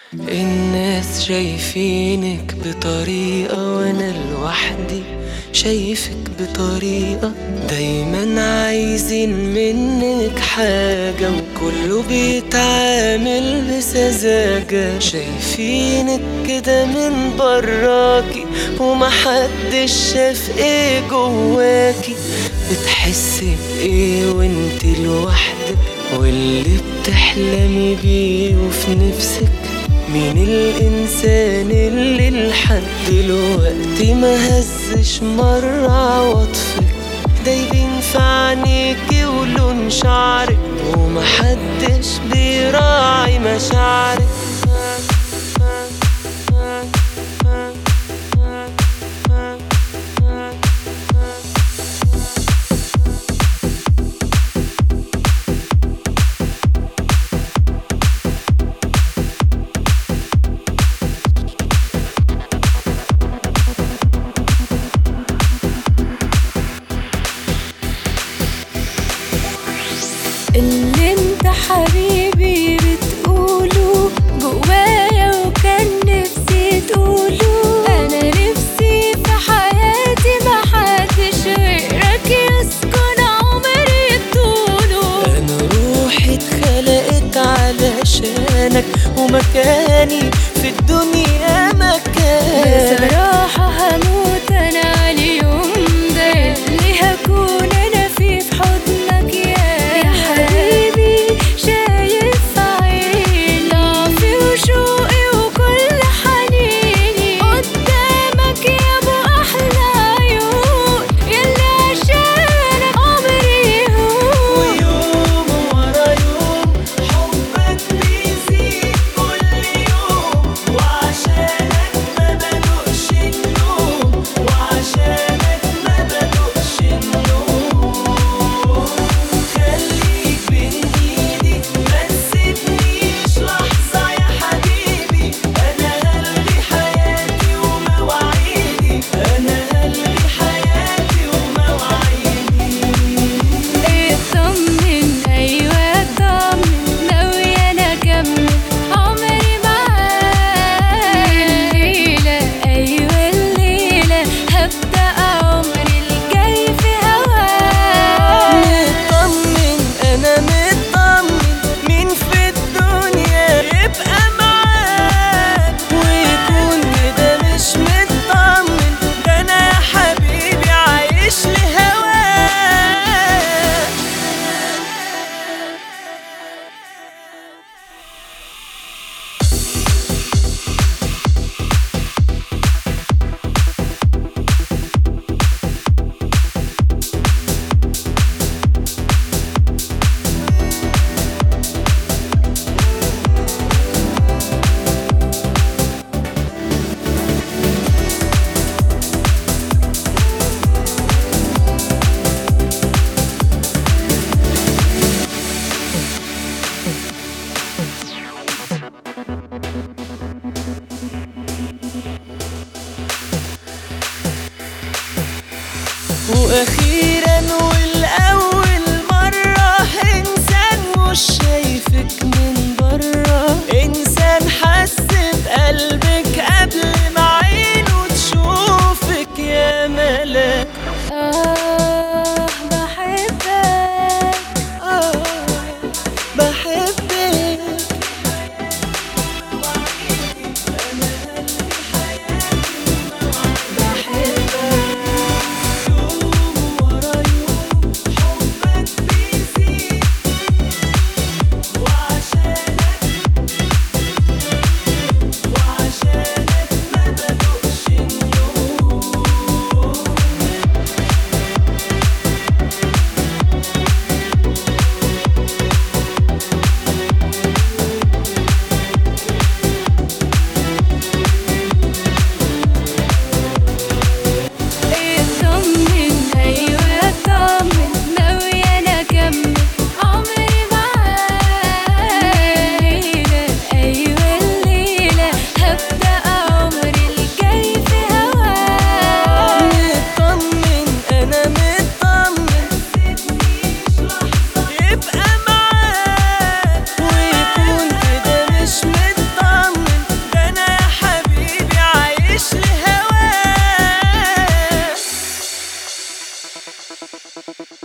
الناس شايفينك بطريقة وانا لوحدي شايفك بطريقة دايما عايزين منك حاجة وكله بيتعامل بسذاجة شايفينك كده من براكي ومحدش شاف ايه جواكي بتحسي بايه وانت لوحدك واللي بتحلمي بيه وفي نفسك مين الإنسان اللي لحد دلوقتي ما هزش مرة عواطفك دايبين في عينيكي ولون شعرك ومحدش بيراعي مشاعرك اللي انت حبيبي بتقوله جوايا وكان نفسي تقوله انا نفسي في حياتي محدش غيرك يسكن عمري طوله أنا روحي اتخلقت علشانك ومكاني في الدنيا مكانك بصراحة هموت انا على اليوم ده اللي هكون انا فيه في حضنك يا يا حبيبي شايف في عيني ضعفي وشوقي وكل حنيني قدامك يا ابو احلى عيون يلي عشانك عمري يهون ويوم ورا يوم حبك بيزيد كل يوم وعشانك ما بدوقش النوم وعشانك ما بدوقش النوم خليك بين ايدي ما تسيبنيش لحظة يا حبيبي انا هلغي حياتي ومواعيدي انا هلغي حياتي ومواعيدي اطمن ايوه اطمن ناوية انا اكمل عمري معاك الليلة ايوه الليلة هبدأ عمري الجاي في هواك مطمن انا مطمن مين في الدنيا يبقى معاك ويكون كده مش مطمن ده انا يا حبيبي عايش لهواك واخيرا والاول مره انسان مش شايفك من بره انسان حس بقلبك قبل ما عينه تشوفك يا ملاك اه بحبك آه بحبك يوم ورا يوم بحبك